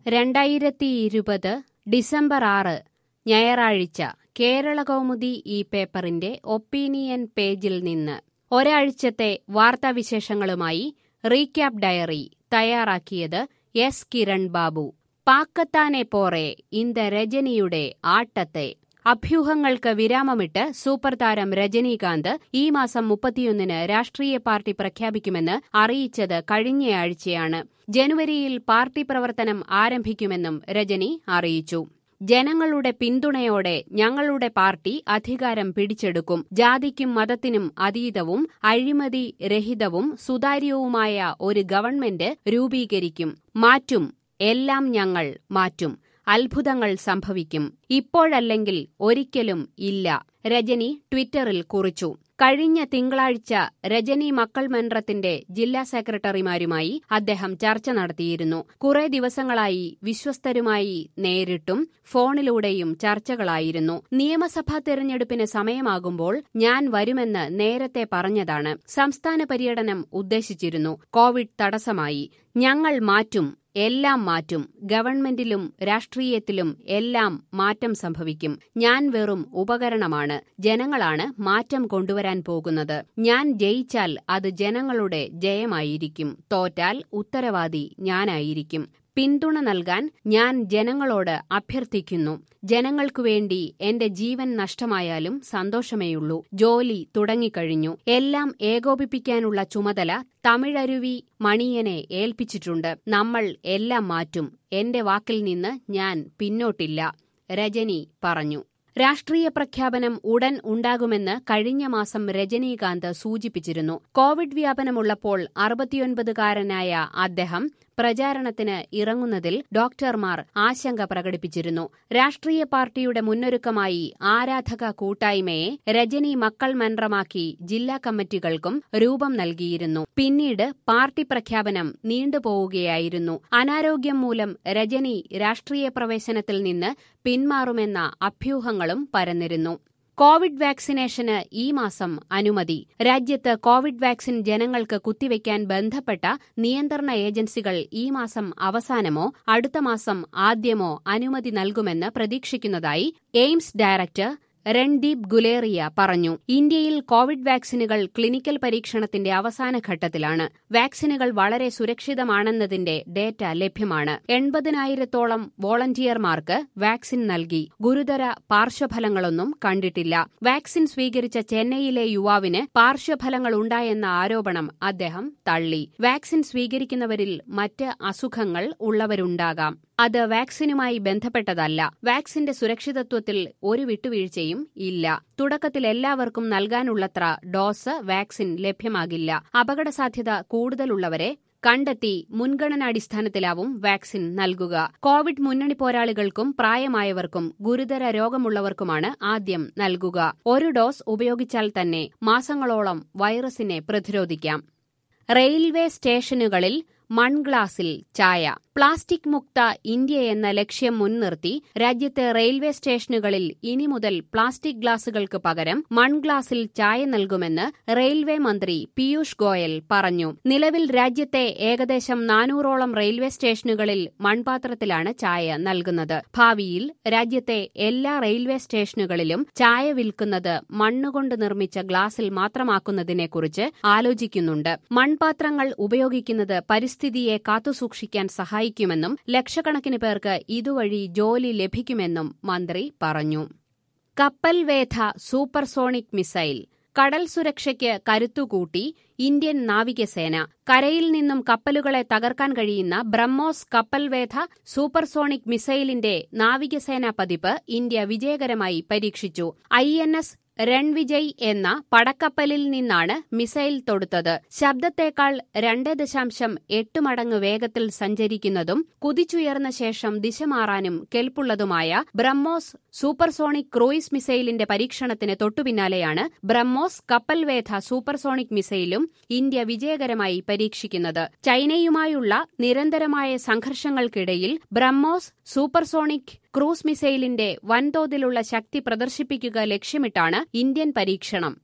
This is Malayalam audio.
രണ്ടായിരത്തി ഇരുപത് ഡിസംബർ ആറ് ഞായറാഴ്ച കേരളകൗമുദി ഈ പേപ്പറിന്റെ ഒപ്പീനിയൻ പേജിൽ നിന്ന് ഒരാഴ്ചത്തെ വാർത്താവിശേഷങ്ങളുമായി റീക്യാപ്പ് ഡയറി തയ്യാറാക്കിയത് എസ് കിരൺ ബാബു പാക്കത്താനെ പോറെ ഇന്ത രജനിയുടെ ആട്ടത്തെ അഭ്യൂഹങ്ങൾക്ക് വിരാമമിട്ട് സൂപ്പർ താരം രജനീകാന്ത് ഈ മാസം മുപ്പത്തിയൊന്നിന് രാഷ്ട്രീയ പാർട്ടി പ്രഖ്യാപിക്കുമെന്ന് അറിയിച്ചത് കഴിഞ്ഞയാഴ്ചയാണ് ജനുവരിയിൽ പാർട്ടി പ്രവർത്തനം ആരംഭിക്കുമെന്നും രജനി അറിയിച്ചു ജനങ്ങളുടെ പിന്തുണയോടെ ഞങ്ങളുടെ പാർട്ടി അധികാരം പിടിച്ചെടുക്കും ജാതിക്കും മതത്തിനും അതീതവും അഴിമതി രഹിതവും സുതാര്യവുമായ ഒരു ഗവൺമെന്റ് രൂപീകരിക്കും മാറ്റും എല്ലാം ഞങ്ങൾ മാറ്റും അത്ഭുതങ്ങൾ സംഭവിക്കും ഇപ്പോഴല്ലെങ്കിൽ ഒരിക്കലും ഇല്ല രജനി ട്വിറ്ററിൽ കുറിച്ചു കഴിഞ്ഞ തിങ്കളാഴ്ച രജനി മക്കൾ മன்றത്തിന്റെ ജില്ലാ സെക്രട്ടറിമാരുമായി അദ്ദേഹം ചർച്ച നടത്തിയിരുന്നു കുറെ ദിവസങ്ങളായി വിശ്വസ്തരുമായി നേരിട്ടും ഫോണിലൂടെയും ചർച്ചകളായിരുന്നു നിയമസഭാ തെരഞ്ഞെടുപ്പിന് സമയമാകുമ്പോൾ ഞാൻ വരുമെന്ന് നേരത്തെ പറഞ്ഞതാണ് സംസ്ഥാന പര്യടനം ഉദ്ദേശിച്ചിരുന്നു കോവിഡ് തടസ്സമായി ഞങ്ങൾ മാറ്റും എല്ലാം മാറ്റും ഗവൺമെന്റിലും രാഷ്ട്രീയത്തിലും എല്ലാം മാറ്റം സംഭവിക്കും ഞാൻ വെറും ഉപകരണമാണ് ജനങ്ങളാണ് മാറ്റം കൊണ്ടുവരാൻ പോകുന്നത് ഞാൻ ജയിച്ചാൽ അത് ജനങ്ങളുടെ ജയമായിരിക്കും തോറ്റാൽ ഉത്തരവാദി ഞാനായിരിക്കും പിന്തുണ നൽകാൻ ഞാൻ ജനങ്ങളോട് അഭ്യർത്ഥിക്കുന്നു ജനങ്ങൾക്കു വേണ്ടി എന്റെ ജീവൻ നഷ്ടമായാലും സന്തോഷമേയുള്ളൂ ജോലി തുടങ്ങിക്കഴിഞ്ഞു എല്ലാം ഏകോപിപ്പിക്കാനുള്ള ചുമതല തമിഴരുവി മണിയനെ ഏൽപ്പിച്ചിട്ടുണ്ട് നമ്മൾ എല്ലാം മാറ്റും എന്റെ വാക്കിൽ നിന്ന് ഞാൻ പിന്നോട്ടില്ല രജനി പറഞ്ഞു രാഷ്ട്രീയ പ്രഖ്യാപനം ഉടൻ ഉണ്ടാകുമെന്ന് കഴിഞ്ഞ മാസം രജനീകാന്ത് സൂചിപ്പിച്ചിരുന്നു കോവിഡ് വ്യാപനമുള്ളപ്പോൾ അറുപത്തിയൊൻപതുകാരനായ അദ്ദേഹം പ്രചാരണത്തിന് ഇറങ്ങുന്നതിൽ ഡോക്ടർമാർ ആശങ്ക പ്രകടിപ്പിച്ചിരുന്നു രാഷ്ട്രീയ പാർട്ടിയുടെ മുന്നൊരുക്കമായി ആരാധക കൂട്ടായ്മയെ രജനി മക്കൾ മന്ത്രമാക്കി ജില്ലാ കമ്മിറ്റികൾക്കും രൂപം നൽകിയിരുന്നു പിന്നീട് പാർട്ടി പ്രഖ്യാപനം നീണ്ടുപോവുകയായിരുന്നു അനാരോഗ്യം മൂലം രജനി രാഷ്ട്രീയ പ്രവേശനത്തിൽ നിന്ന് പിന്മാറുമെന്ന അഭ്യൂഹങ്ങളും പരന്നിരുന്നു കോവിഡ് വാക്സിനേഷന് ഈ മാസം അനുമതി രാജ്യത്ത് കോവിഡ് വാക്സിൻ ജനങ്ങൾക്ക് കുത്തിവയ്ക്കാൻ ബന്ധപ്പെട്ട നിയന്ത്രണ ഏജൻസികൾ ഈ മാസം അവസാനമോ അടുത്ത മാസം ആദ്യമോ അനുമതി നൽകുമെന്ന് പ്രതീക്ഷിക്കുന്നതായി എയിംസ് ഡയറക്ടർ രൺദീപ് ഗുലേറിയ പറഞ്ഞു ഇന്ത്യയിൽ കോവിഡ് വാക്സിനുകൾ ക്ലിനിക്കൽ പരീക്ഷണത്തിന്റെ അവസാന ഘട്ടത്തിലാണ് വാക്സിനുകൾ വളരെ സുരക്ഷിതമാണെന്നതിന്റെ ഡേറ്റ ലഭ്യമാണ് എൺപതിനായിരത്തോളം വോളണ്ടിയർമാർക്ക് വാക്സിൻ നൽകി ഗുരുതര പാർശ്വഫലങ്ങളൊന്നും കണ്ടിട്ടില്ല വാക്സിൻ സ്വീകരിച്ച ചെന്നൈയിലെ യുവാവിന് പാർശ്വഫലങ്ങൾ ഉണ്ടായെന്ന ആരോപണം അദ്ദേഹം തള്ളി വാക്സിൻ സ്വീകരിക്കുന്നവരിൽ മറ്റ് അസുഖങ്ങൾ ഉള്ളവരുണ്ടാകാം അത് വാക്സിനുമായി ബന്ധപ്പെട്ടതല്ല വാക്സിന്റെ സുരക്ഷിതത്വത്തിൽ ഒരു വിട്ടുവീഴ്ചയും ഇല്ല തുടക്കത്തിൽ എല്ലാവർക്കും നൽകാനുള്ളത്ര ഡോസ് വാക്സിൻ ലഭ്യമാകില്ല അപകടസാധ്യത കൂടുതലുള്ളവരെ കണ്ടെത്തി മുൻഗണനാടിസ്ഥാനത്തിലാവും വാക്സിൻ നൽകുക കോവിഡ് മുന്നണി പോരാളികൾക്കും പ്രായമായവർക്കും ഗുരുതര രോഗമുള്ളവർക്കുമാണ് ആദ്യം നൽകുക ഒരു ഡോസ് ഉപയോഗിച്ചാൽ തന്നെ മാസങ്ങളോളം വൈറസിനെ പ്രതിരോധിക്കാം റെയിൽവേ സ്റ്റേഷനുകളിൽ മൺഗ്ലാസിൽ ചായ പ്ലാസ്റ്റിക് മുക്ത ഇന്ത്യ എന്ന ലക്ഷ്യം മുൻനിർത്തി രാജ്യത്തെ റെയിൽവേ സ്റ്റേഷനുകളിൽ ഇനി മുതൽ പ്ലാസ്റ്റിക് ഗ്ലാസുകൾക്ക് പകരം മൺഗ്ലാസിൽ ചായ നൽകുമെന്ന് റെയിൽവേ മന്ത്രി പീയൂഷ് ഗോയൽ പറഞ്ഞു നിലവിൽ രാജ്യത്തെ ഏകദേശം നാനൂറോളം റെയിൽവേ സ്റ്റേഷനുകളിൽ മൺപാത്രത്തിലാണ് ചായ നൽകുന്നത് ഭാവിയിൽ രാജ്യത്തെ എല്ലാ റെയിൽവേ സ്റ്റേഷനുകളിലും ചായ വിൽക്കുന്നത് മണ്ണുകൊണ്ട് നിർമ്മിച്ച ഗ്ലാസിൽ മാത്രമാക്കുന്നതിനെക്കുറിച്ച് ആലോചിക്കുന്നുണ്ട് മൺപാത്രങ്ങൾ ഉപയോഗിക്കുന്നത് പരിസ്ഥിതിയെ കാത്തുസൂക്ഷിക്കാൻ സഹായിക്കും സഹായിക്കുമെന്നും ലക്ഷക്കണക്കിന് പേർക്ക് ഇതുവഴി ജോലി ലഭിക്കുമെന്നും മന്ത്രി പറഞ്ഞു കപ്പൽവേധ സൂപ്പർസോണിക് മിസൈൽ കടൽ സുരക്ഷയ്ക്ക് കരുത്തുകൂട്ടി ഇന്ത്യൻ നാവികസേന കരയിൽ നിന്നും കപ്പലുകളെ തകർക്കാൻ കഴിയുന്ന ബ്രഹ്മോസ് കപ്പൽവേധ സൂപ്പർസോണിക് മിസൈലിന്റെ നാവികസേനാ പതിപ്പ് ഇന്ത്യ വിജയകരമായി പരീക്ഷിച്ചു ഐ എൻ എസ് രൺവിജയ് എന്ന പടക്കപ്പലിൽ നിന്നാണ് മിസൈൽ തൊടുത്തത് ശബ്ദത്തേക്കാൾ രണ്ട് ദശാംശം എട്ട് മടങ്ങ് വേഗത്തിൽ സഞ്ചരിക്കുന്നതും കുതിച്ചുയർന്ന ശേഷം ദിശ മാറാനും കെൽപ്പുള്ളതുമായ ബ്രഹ്മോസ് സൂപ്പർസോണിക് ക്രൂയിസ് മിസൈലിന്റെ പരീക്ഷണത്തിന് തൊട്ടുപിന്നാലെയാണ് ബ്രഹ്മോസ് കപ്പൽവേധ സൂപ്പർസോണിക് മിസൈലും ഇന്ത്യ വിജയകരമായി പരീക്ഷിക്കുന്നത് ചൈനയുമായുള്ള നിരന്തരമായ സംഘർഷങ്ങൾക്കിടയിൽ ബ്രഹ്മോസ് സൂപ്പർസോണിക് ക്രൂസ് മിസൈലിന്റെ വൻതോതിലുള്ള ശക്തി പ്രദർശിപ്പിക്കുക ലക്ഷ്യമിട്ടാണ് ഇന്ത്യൻ പരീക്ഷണം